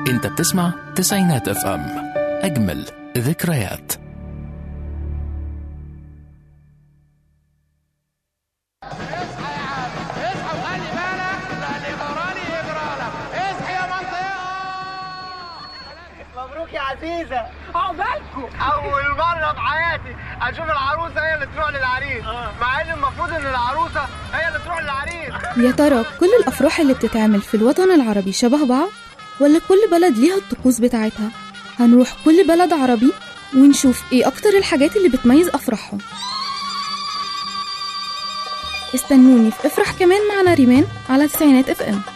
انت بتسمع تسعينات اف ام اجمل ذكريات اصحى يا عم اصحى وخلي بالك لان غراني يجرالك اصحى يا منطقه مبروك يا عزيزة عقبالكم أول مرة في حياتي أشوف العروسة هي اللي تروح للعريس مع إن المفروض إن العروسة هي اللي تروح للعريس يا ترى كل الأفراح اللي بتتعمل في الوطن العربي شبه بعض؟ ولا كل بلد ليها الطقوس بتاعتها؟ هنروح كل بلد عربي ونشوف ايه أكتر الحاجات اللي بتميز أفراحهم استنوني في افرح كمان مع ناريمان على تسعينات اف ام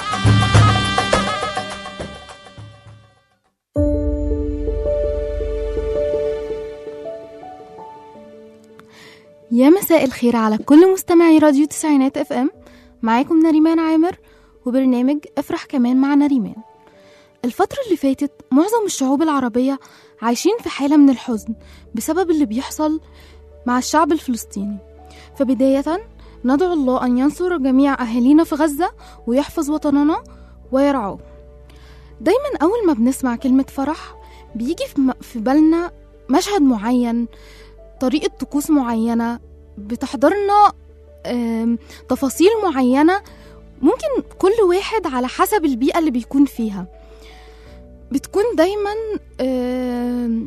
يا مساء الخير على كل مستمعي راديو تسعينات اف ام معاكم نريمان عامر وبرنامج افرح كمان مع نريمان الفترة اللي فاتت معظم الشعوب العربية عايشين في حالة من الحزن بسبب اللي بيحصل مع الشعب الفلسطيني فبداية ندعو الله أن ينصر جميع أهالينا في غزة ويحفظ وطننا ويرعاه دايما أول ما بنسمع كلمة فرح بيجي في م- في بالنا مشهد معين طريقة طقوس معينة بتحضرنا آم، تفاصيل معينة ممكن كل واحد على حسب البيئة اللي بيكون فيها بتكون دايما آم،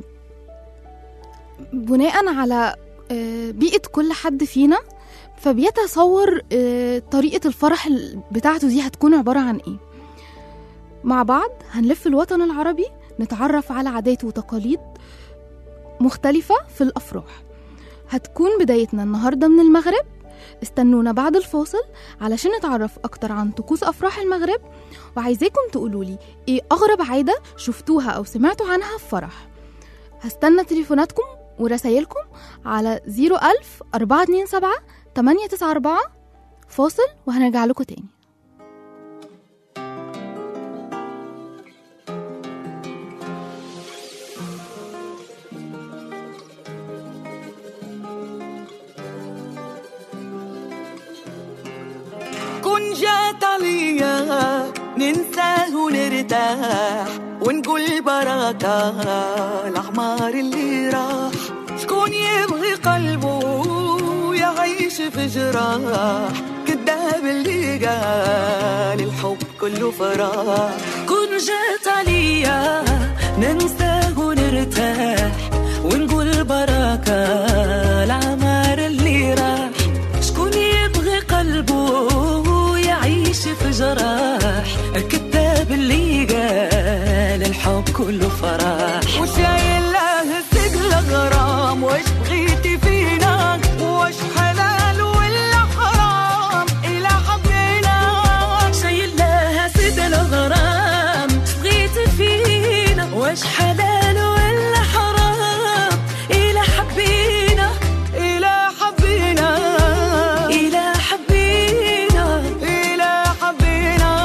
بناء على آه، بيئة كل حد فينا فبيتصور آه، طريقة الفرح ال- بتاعته دي هتكون عبارة عن ايه مع بعض هنلف الوطن العربي نتعرف على عادات وتقاليد مختلفة في الأفراح هتكون بدايتنا النهاردة من المغرب استنونا بعد الفاصل علشان نتعرف أكتر عن طقوس أفراح المغرب وعايزاكم تقولولي إيه أغرب عادة شفتوها أو سمعتوا عنها في فرح هستنى تليفوناتكم ورسايلكم على 01000 427 894 فاصل وهنرجع لكم تاني كن جات عليا ننساه ونرتاح ونقول بركة الأعمار اللي راح شكون يبغي قلبه يعيش في جراح كذاب اللي قال الحب كله فراح كن جات عليا ننساه ونرتاح ونقول بركة العمار اللي راح شكون يبغي قلبه يعيش في جراح الكتاب اللي قال الحب كله فرح وشايل له ثقل غرام واش بغيتي فينا واش حلال ولا حرام إلى حبينا شايل لها ثقل غرام بغيتي فينا واش حلال ولا حرام إلى حبينا إلى حبينا إلى حبينا إلى حبينا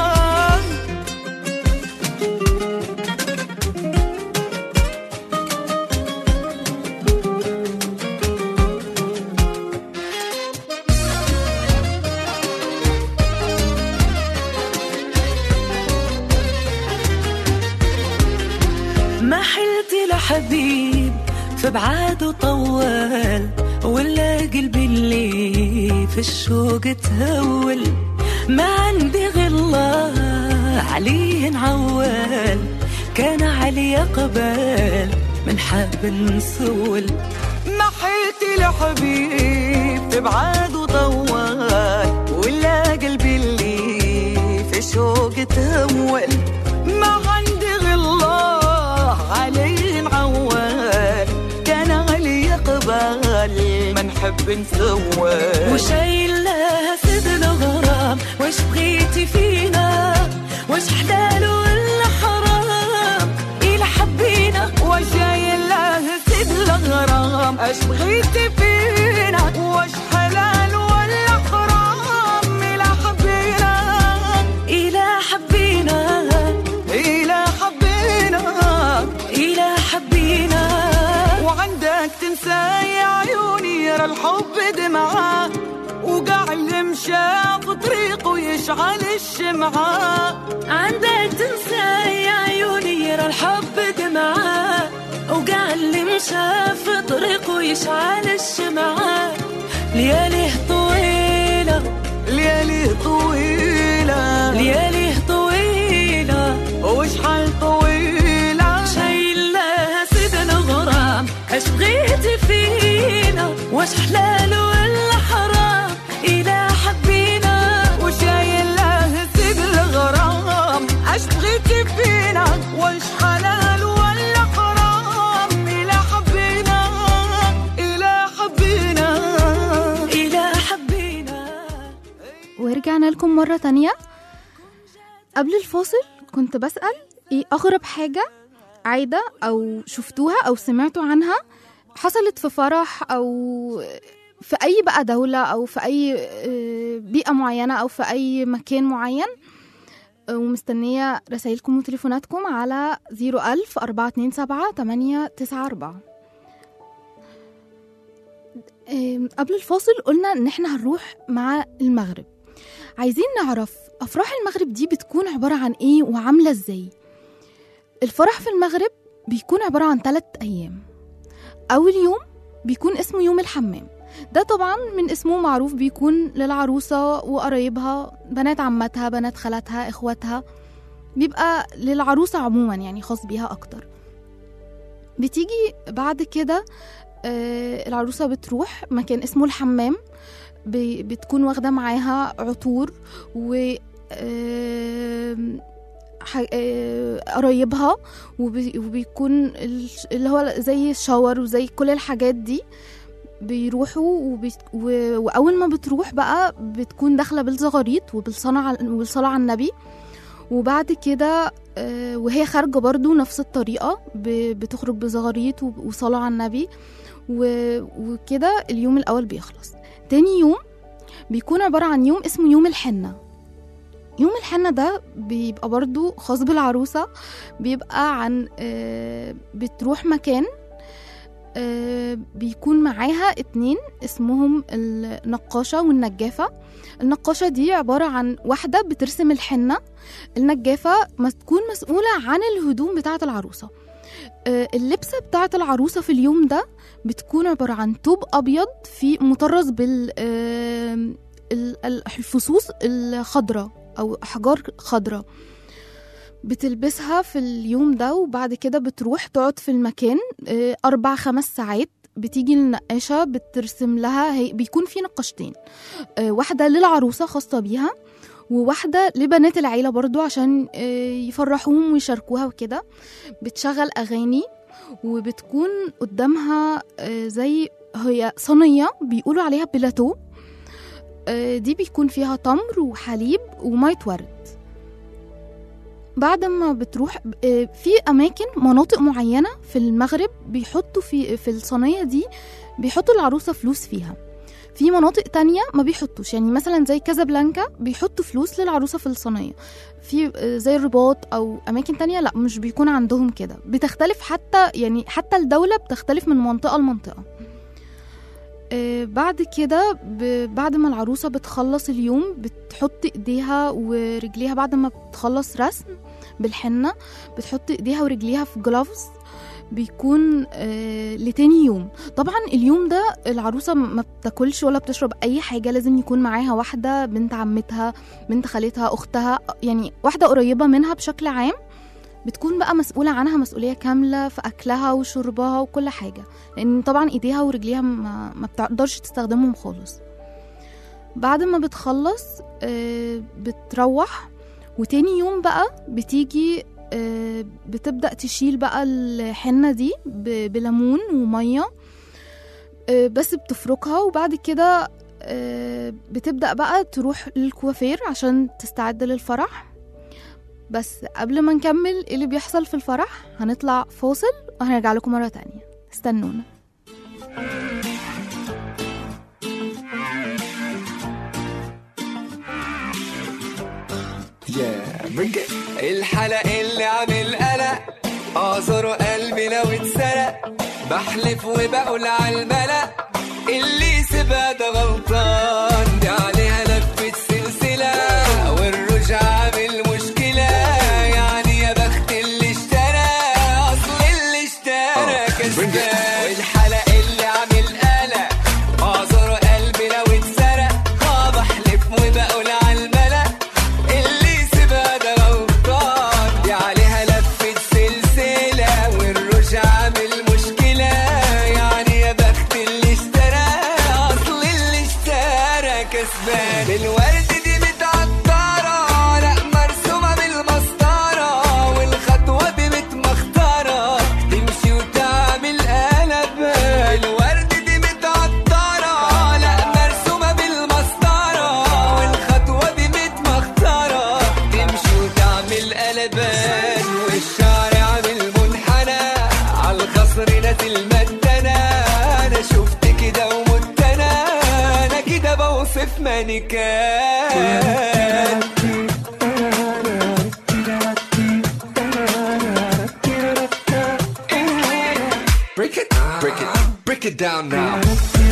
ما حلت لحبيب في بعاده طول ولا قلبي اللي في الشوق تهول ما عندي غلا عليه نعول كان علي قبل من حب نسول ما حلت لحبيب في بعاده طول ولا قلبي اللي في شوق تهول ما عندي غلا عليه نعول كان علي قبل ما نحب نسول وشايل لها سدل غرام واش بغيتي فينا واش حلال ولا حرام إلى حبينا وشايل لها سدل غرام اش بغيتي فينا واش حلال ولا حرام إلى حبينا إلى حبينا إلى حبينا إلى حبينا وعندك تنسى يا عيوني يرى الحب دمعة وقع اللي مشى في طريقه يشعل الشمعة عندك تنسى يا عيوني غير الحب دمعة وقع اللي مشى في طريقه يشعل الشمعة لياليه طويلة ليالي طويلة لياليه طويلة وشحال طويلة شايل لها سيد الغرام ايش بغيتي فينا واش حلال ولا حرام إلى حبينا وشايل له سيد الغرام اش بغيتي فينا واش حلال ولا حرام إلى حبينا إلى حبينا إلى حبينا ورجعنا لكم مرة تانية قبل الفاصل كنت بسأل ايه أغرب حاجة عايدة أو شفتوها أو سمعتوا عنها حصلت في فرح أو في أي بقى دولة أو في أي آه، بيئة معينة أو في أي مكان معين آه، ومستنية رسائلكم وتليفوناتكم على 01000 427 894 آم، قبل الفاصل قلنا إن احنا هنروح مع المغرب عايزين نعرف أفراح المغرب دي بتكون عبارة عن إيه وعاملة إزاي الفرح في المغرب بيكون عبارة عن ثلاث أيام أول يوم بيكون اسمه يوم الحمام ده طبعا من اسمه معروف بيكون للعروسة وقرايبها بنات عمتها بنات خالاتها إخواتها بيبقى للعروسة عموما يعني خاص بيها أكتر بتيجي بعد كده آه، العروسة بتروح مكان اسمه الحمام ب- بتكون واخدة معاها عطور و آم، ح- آه، قرايبها وبي- وبيكون ال- اللي هو زي الشاور وزي كل الحاجات دي بيروحوا وبي... و... واول ما بتروح بقى بتكون داخله بالزغاريط وبالصلاه على والصلاه على النبي وبعد كده آه، وهي خارجه برضو نفس الطريقه ب... بتخرج بزغاريط وب- وصلاه على النبي و... وكده اليوم الاول بيخلص تاني يوم بيكون عباره عن يوم اسمه يوم الحنه يوم الحنة ده بيبقى برضو خاص بالعروسة بيبقى عن آه، بتروح مكان آه، بيكون معاها اتنين اسمهم النقاشة والنجافة النقاشة دي عبارة عن واحدة بترسم الحنة النجافة ما تكون مسؤولة عن الهدوم بتاعة العروسة آه، اللبسة بتاعة العروسة في اليوم ده بتكون عبارة عن توب أبيض في مطرز بال آه، ال- ال- الفصوص الخضراء أو أحجار خضراء بتلبسها في اليوم ده وبعد كده بتروح تقعد في المكان آه، أربع خمس ساعات بتيجي النقاشة بترسم لها هي بيكون في نقاشتين آه، واحدة للعروسة خاصة بيها وواحدة لبنات العيلة برضو عشان آه، يفرحوهم ويشاركوها وكده بتشغل أغاني وبتكون قدامها آه، زي هي صينية بيقولوا عليها بلاتو آه، دي بيكون فيها تمر وحليب ومية ورد بعد ما بتروح آه، في اماكن مناطق معينه في المغرب بيحطوا في في الصينيه دي بيحطوا العروسه فلوس فيها في مناطق تانية ما بيحطوش يعني مثلا زي كازابلانكا بيحطوا فلوس للعروسة في الصينية في آه، زي الرباط أو أماكن تانية لا مش بيكون عندهم كده بتختلف حتى يعني حتى الدولة بتختلف من منطقة لمنطقة آه، بعد كده ب- بعد ما العروسة بتخلص اليوم بتحط ايديها ورجليها بعد ما بتخلص رسم بالحنة بتحط ايديها ورجليها في جلافز بيكون آه لتاني يوم طبعا اليوم ده العروسة ما بتاكلش ولا بتشرب أي حاجة لازم يكون معاها واحدة بنت عمتها بنت خالتها أختها يعني واحدة قريبة منها بشكل عام بتكون بقى مسؤولة عنها مسؤولية كاملة في أكلها وشربها وكل حاجة لأن طبعا إيديها ورجليها ما, ما بتقدرش تستخدمهم خالص بعد ما بتخلص آه، بتروح وتاني يوم بقى بتيجي آه، بتبدأ تشيل بقى الحنة دي ب- بليمون ومية آه، بس بتفركها وبعد كده آه، بتبدأ بقى تروح للكوافير عشان تستعد للفرح بس قبل ما نكمل ايه اللي بيحصل في الفرح هنطلع فاصل وهنرجع لكم مرة تانية استنونا يا بجد الحلق اللي عن القلق اعذر قلبي لو اتسرق بحلف وبقول على الملأ اللي سيبها ده غلطان دي عليها لفة سلسلة والرجعة عامل مشكلة يعني يا بخت اللي اشترى تاني كان Break it, break it, break it down now.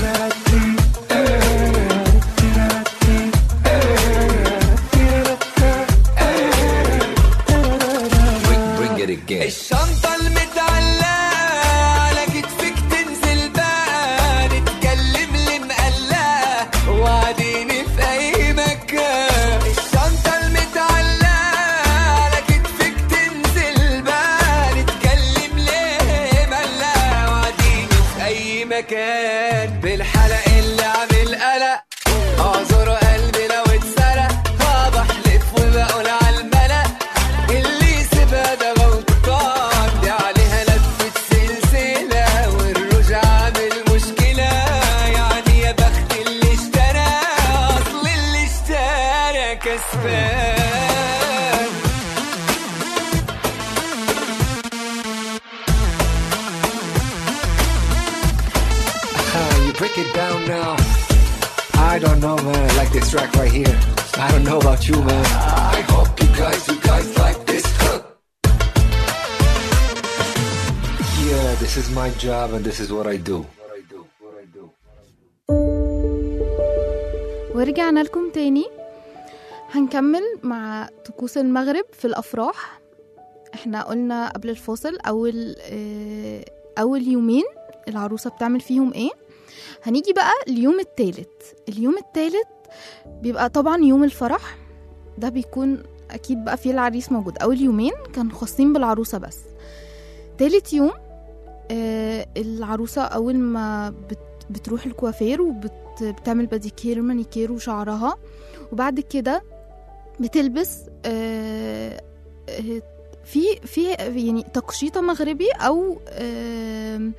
Bring, bring it again. الشنطة المتعلقة على كتفك تنزل بقى نتكلم اللي مقلقة وقاعدين في أي مكان الشنطة المتعلقة على كتفك تنزل بقى نتكلم ليه مقلقة وقاعدين في أي مكان بالحلق اللي عامل قلق اعذر قلبي لو اتسرق اه بحلف وبقول على الملأ اللي سيبها ده غلطان دي عليها لفة سلسلة والروج عامل مشكلة يعني يا بخت اللي اشترى اصل اللي اشترى كسبان Ah, you break it down now. I don't know, man. I like this track right here. I don't know about you, man. I hope you guys, you guys like this. Huh? Yeah, this is my job and this is what I do. ورجعنا لكم تاني هنكمل مع طقوس المغرب في الأفراح احنا قلنا قبل الفاصل أول آه، أول يومين العروسة بتعمل فيهم ايه هنيجي بقى اليوم التالت اليوم التالت بيبقى طبعا يوم الفرح ده بيكون أكيد بقى فيه العريس موجود أول يومين كان خاصين بالعروسة بس تالت يوم آه، العروسة أول ما بت بتروح الكوافير وبتعمل باديكير مانيكير وشعرها وبعد كده بتلبس آه، آه، في في يعني تقشيطة مغربي أو آم،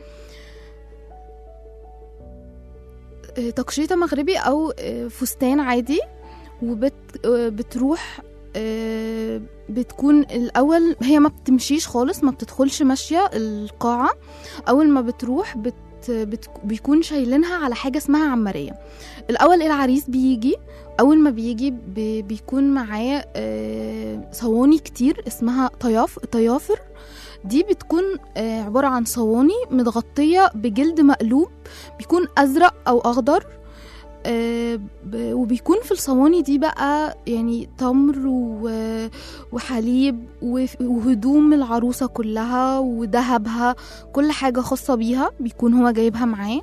آه، تقشيطة مغربي أو آه، فستان عادي وبتروح بتكون الأول هي ما بتمشيش خالص ما بتدخلش ماشية القاعة أول ما بتروح بت بت بيكون شايلينها على حاجة اسمها عمارية الأول العريس بيجي أول ما بيجي بي- بيكون معاه آه، صواني كتير اسمها طياف طيافر دي بتكون آه، عبارة عن صواني متغطية بجلد مقلوب بيكون أزرق أو أخضر آه، ب- وبيكون في الصواني دي بقى يعني تمر و- وحليب وف- وهدوم العروسة كلها وذهبها كل حاجة خاصة بيها بيكون هو جايبها معاه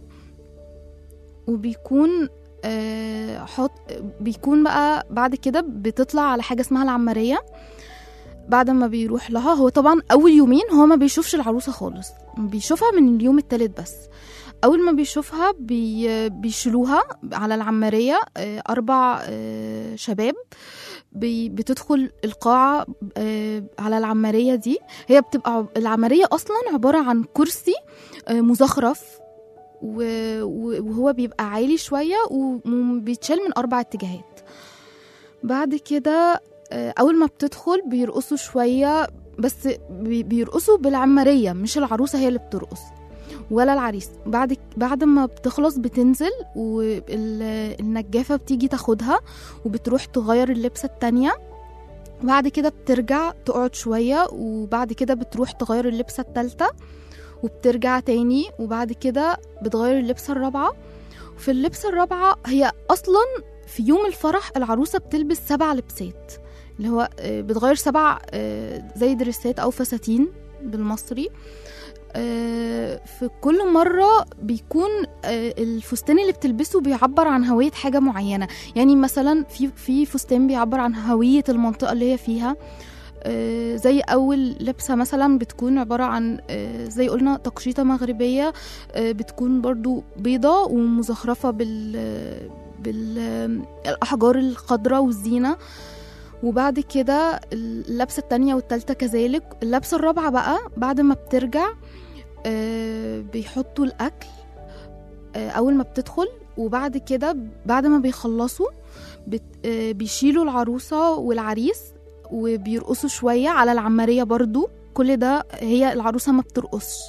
وبيكون آه، حط بيكون بقى بعد كده بتطلع على حاجة اسمها العمارية بعد ما بيروح لها هو طبعا أول يومين هو ما بيشوفش العروسة خالص بيشوفها من اليوم التالت بس أول ما بيشوفها بي بيشيلوها على العمارية آه، أربع آه، شباب بي بتدخل القاعة آه، على العمارية دي هي بتبقى عب- العمارية أصلا عبارة عن كرسي آه، مزخرف و- و- وهو بيبقى عالي شوية وبيتشال من أربع اتجاهات بعد كده آه، أول ما بتدخل بيرقصوا شوية بس بي- بيرقصوا بالعمارية مش العروسة هي اللي بترقص ولا العريس بعد بعد ما بتخلص بتنزل والنجافة بتيجي تاخدها وبتروح تغير اللبسة التانية بعد كده بترجع تقعد شوية وبعد كده بتروح تغير اللبسة التالتة وبترجع تاني وبعد كده بتغير اللبسة الرابعة وفي اللبسة الرابعة هي أصلا في يوم الفرح العروسة بتلبس سبع لبسات اللي هو آه، بتغير سبع آه، زي دريسات أو فساتين بالمصري آه، في كل مرة بيكون آه، الفستان اللي بتلبسه بيعبر عن هوية حاجة معينة يعني مثلا في في فستان بيعبر عن هوية المنطقة اللي هي فيها آه، زي أول لبسة مثلا بتكون عبارة عن آه، زي قلنا تقشيطة مغربية آه، بتكون برضو بيضة ومزخرفة بال بالأحجار الخضراء والزينة وبعد كده اللبسة التانية والتالتة كذلك اللبسة الرابعة بقى بعد ما بترجع آه، بيحطوا الأكل آه، أول ما بتدخل وبعد كده بعد ما بيخلصوا بت- آه، بيشيلوا العروسة والعريس وبيرقصوا شوية على العمارية برضو كل ده هي العروسة ما بترقصش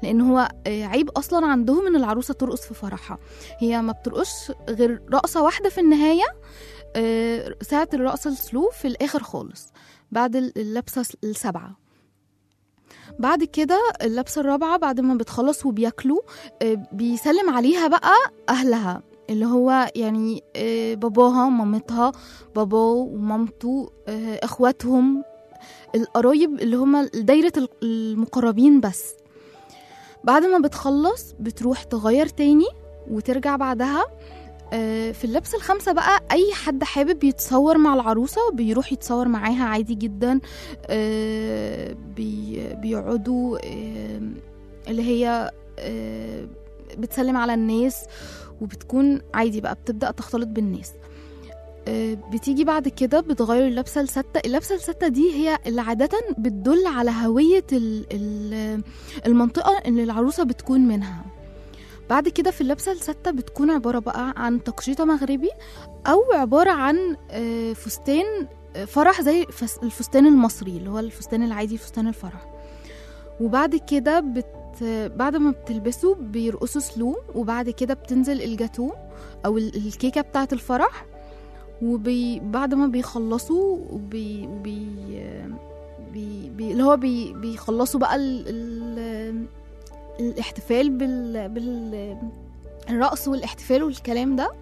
لان هو آه، عيب اصلا عندهم ان العروسه ترقص في فرحها هي ما بترقصش غير رقصه واحده في النهايه آه، ساعه الرقصه السلو في الاخر خالص بعد ال- اللبسه السبعه بعد كده اللبسه الرابعه بعد ما بتخلص وبياكلوا آه، بيسلم عليها بقى اهلها اللي هو يعني آه، باباها مامتها باباه ومامته آه، اخواتهم القرايب اللي هم دايرة ال- المقربين بس بعد ما بتخلص بتروح تغير تاني وترجع بعدها آه، في اللبس الخامسة بقى أي حد حابب يتصور مع العروسة بيروح يتصور معاها عادي جدا آه، بي- بيقعدوا آه، اللي هي آه، بتسلم على الناس وبتكون عادي بقى بتبدأ تختلط بالناس آه، بتيجي بعد كده بتغير اللبسة الستة اللبسة الستة دي هي اللي عادة بتدل على هوية ال- ال- المنطقة اللي العروسة بتكون منها بعد كده في اللبسة الستة بتكون عبارة بقى عن تقشيطة مغربي أو عبارة عن آه، فستان آه، فرح زي فس- الفستان المصري اللي هو الفستان العادي فستان الفرح وبعد كده بت بعد ما بتلبسوا بيرقصوا سلو وبعد كده بتنزل الجاتو او ال- الكيكه بتاعه الفرح وبعد ما بيخلصوا وبي بي بي بي اللي هو بي بيخلصوا بقى ال ال الاحتفال بال بال الرقص والاحتفال والكلام ده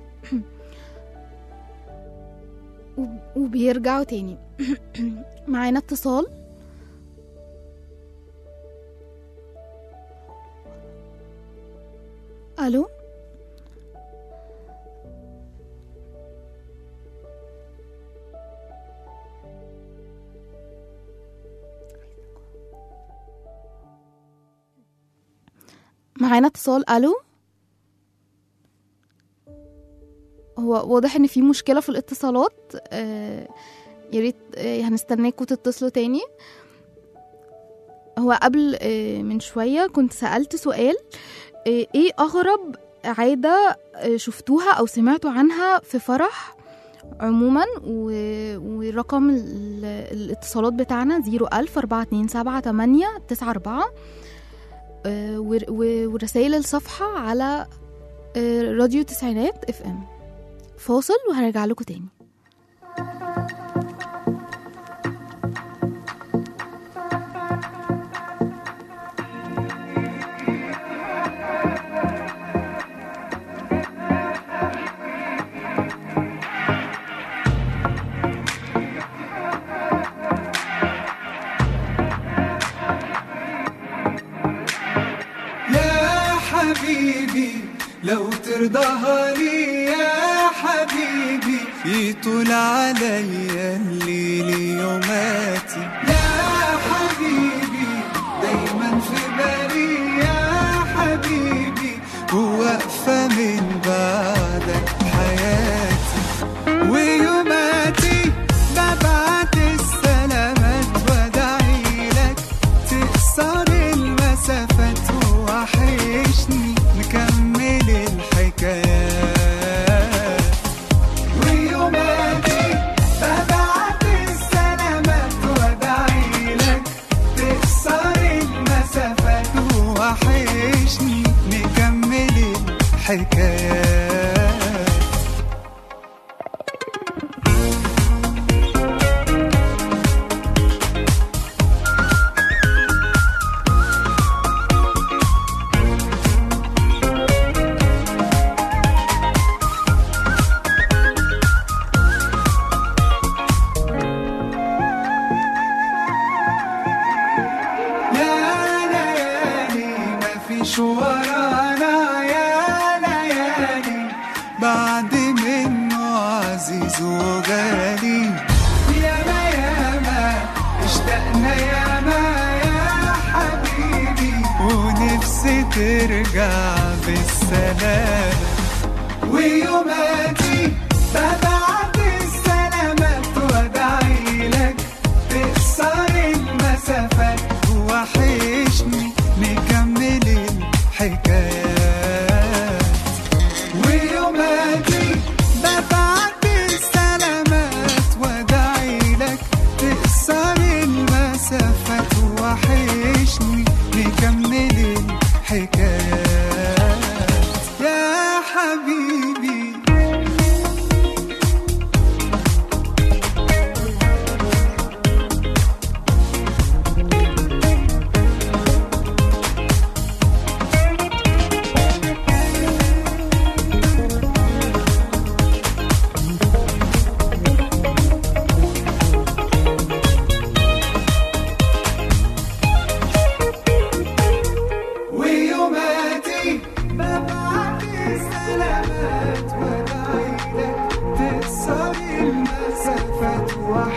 وب- وبيرجعوا تاني معانا اتصال الو معانا اتصال الو هو واضح ان في مشكله في الاتصالات آه يا ريت آه هنستناكوا تتصلوا تاني هو قبل آه من شويه كنت سالت سؤال آه ايه اغرب عاده آه شفتوها او سمعتوا عنها في فرح عموما و- ورقم ال- الاتصالات بتاعنا 01000 427 94 آه، ور- و- ورسائل الصفحة على آه، راديو تسعينات اف ام فاصل وهرجع لكم تاني يا حبيبي لو ترضاها لي يا حبيبي يطول عليا الليل يوماتي يا حبيبي دايما في بالي يا حبيبي وواقفة من بعدك حياتي ويوماتي ببعت السلامات وادعي لك تكسر المسافات وحشني نكمل الحكايات ويوماتي ببعت السلامات وادعي لك تكسر المسافات وحشني نكمل الحكايات يا ليالي ما فيش ورانا يا ليالي بعد منه عزيز وغالي ياما ياما اشتقنا ياما يا حبيبي ونفسي ترجع بالسلامة ويوماتي ببعت السلامات وادعي لك تكسر المسافات وحشني نكمل الحكايات ويوماتي ببعت السلامات وادعي لك تكسر المسافات وحشني نكمل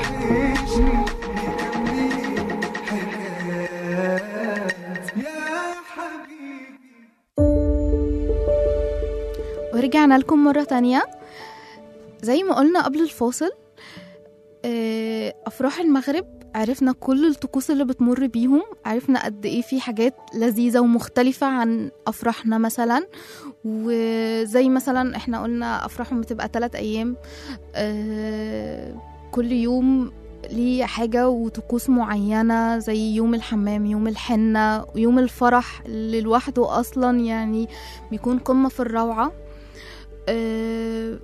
وحشني كملي حكايات يا حبيبي ورجعنا لكم مرة تانية زي ما قلنا قبل الفاصل آه، أفراح المغرب عرفنا كل الطقوس اللي بتمر بيهم عرفنا قد إيه في حاجات لذيذة ومختلفة عن أفراحنا مثلا وزي مثلا إحنا قلنا أفراحهم بتبقى ثلاث أيام آه، كل يوم ليه حاجة وطقوس معينة زي يوم الحمام يوم الحنة ويوم الفرح اللي لوحده أصلا يعني بيكون قمة في الروعة آه،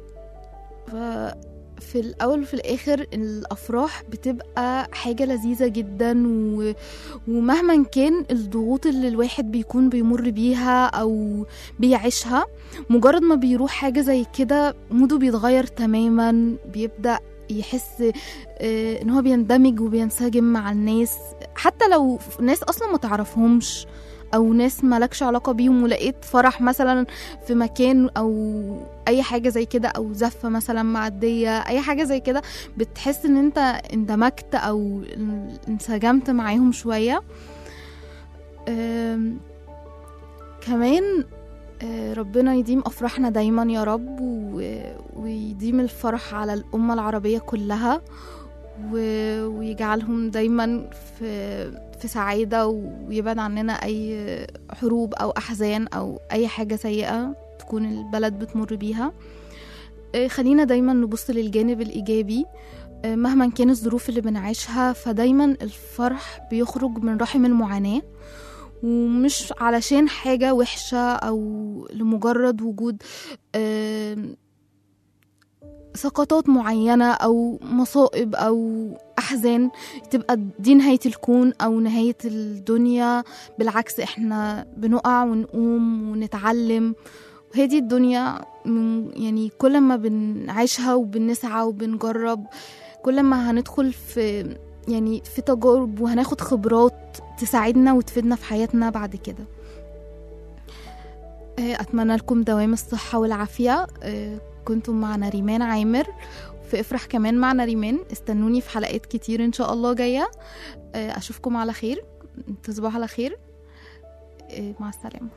ففي الأول وفي الآخر الأفراح بتبقى حاجة لذيذة جدا و... ومهما كان الضغوط اللي الواحد بيكون بيمر بيها أو بيعيشها مجرد ما بيروح حاجة زي كده موده بيتغير تماما بيبدأ يحس آه، ان هو بيندمج وبينسجم مع الناس حتى لو ناس اصلا ما تعرفهمش او ناس مالكش علاقه بيهم ولقيت فرح مثلا في مكان او اي حاجه زي كده او زفه مثلا معديه اي حاجه زي كده بتحس ان انت اندمجت او انسجمت معاهم شويه أم، كمان آه، ربنا يديم افراحنا دايما يا رب و- ويديم الفرح على الامه العربيه كلها و- ويجعلهم دايما في في سعاده ويبعد عننا اي حروب او احزان او اي حاجه سيئه تكون البلد بتمر بيها آه، خلينا دايما نبص للجانب الايجابي آه، مهما كان الظروف اللي بنعيشها فدايما الفرح بيخرج من رحم المعاناه ومش علشان حاجة وحشة أو لمجرد وجود آم، سقطات معينة أو مصائب أو أحزان تبقى دي نهاية الكون أو نهاية الدنيا بالعكس إحنا بنقع ونقوم ونتعلم وهي دي الدنيا من يعني كل ما بنعيشها وبنسعى وبنجرب كل ما هندخل في يعني في تجارب وهناخد خبرات تساعدنا وتفيدنا في حياتنا بعد كده آه، أتمنى لكم دوام الصحة والعافية آه، كنتم معنا ريمان عامر في افرح كمان معنا ريمان استنوني في حلقات كتير ان شاء الله جاية آه، اشوفكم على خير تصبحوا على خير آه، مع السلامة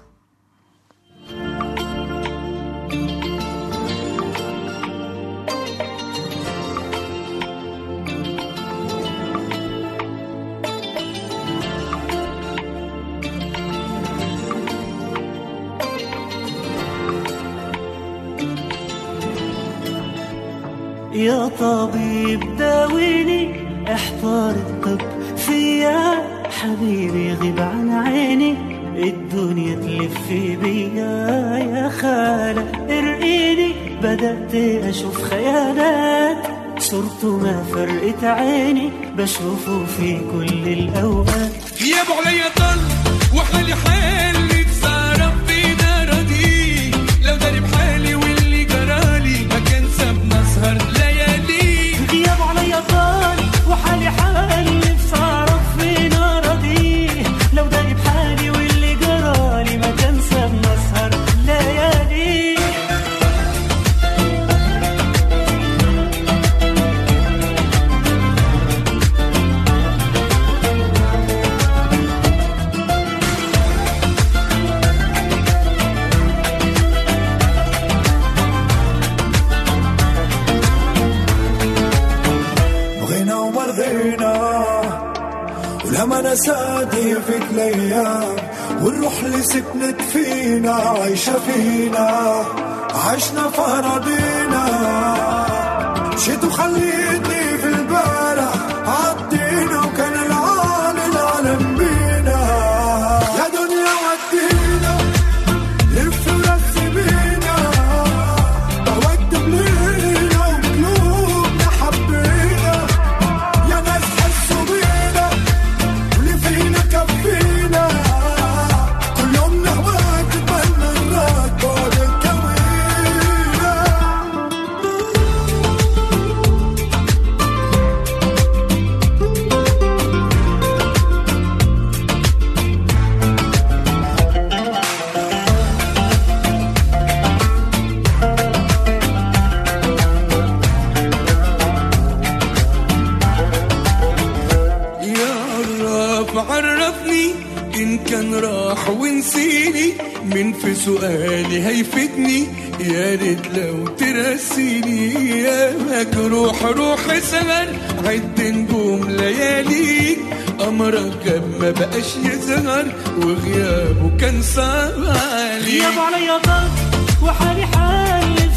يا طبيب داويني احضر الطب فيا حبيبي غيب عن عيني الدنيا تلف بيا يا خالة ارقيني بدأت أشوف خيالات صرته ما فرقت عيني بشوفه في كل الأوقات غيابه عليا طل وحالي حالي بسهرة فينا راضي لو داري بحالي واللي جرالي ما كان سابنا سهر ليالي غيابه عليا طال وحالي حالي بسهرة في نار دي لو داري بحالي واللي جرالي ما كان سابنا سهر ليالي بغينا وما رضينا ولما نسادي فيك الايام والروح اللي سكنت فينا عايشة فينا عشنا في اراضينا مشيت وخليتني في البارح عدينا وكان العالي العالم بينا يا دنيا ودينا لف ورسي بينا بود بلينا وقلوبنا حبينا يا ناس حسوا بينا واللي فينا كفينا كل يوم نهواك تبنى الراك بعد الكوينة راح ونسيني من في سؤالي هيفيدني يا ريت لو ترسيني يا مجروح روح زمن عد نجوم لياليك أمرك جاب ما بقاش يظهر وغيابه كان صعب عليك غياب عليا ضغط وحالي حال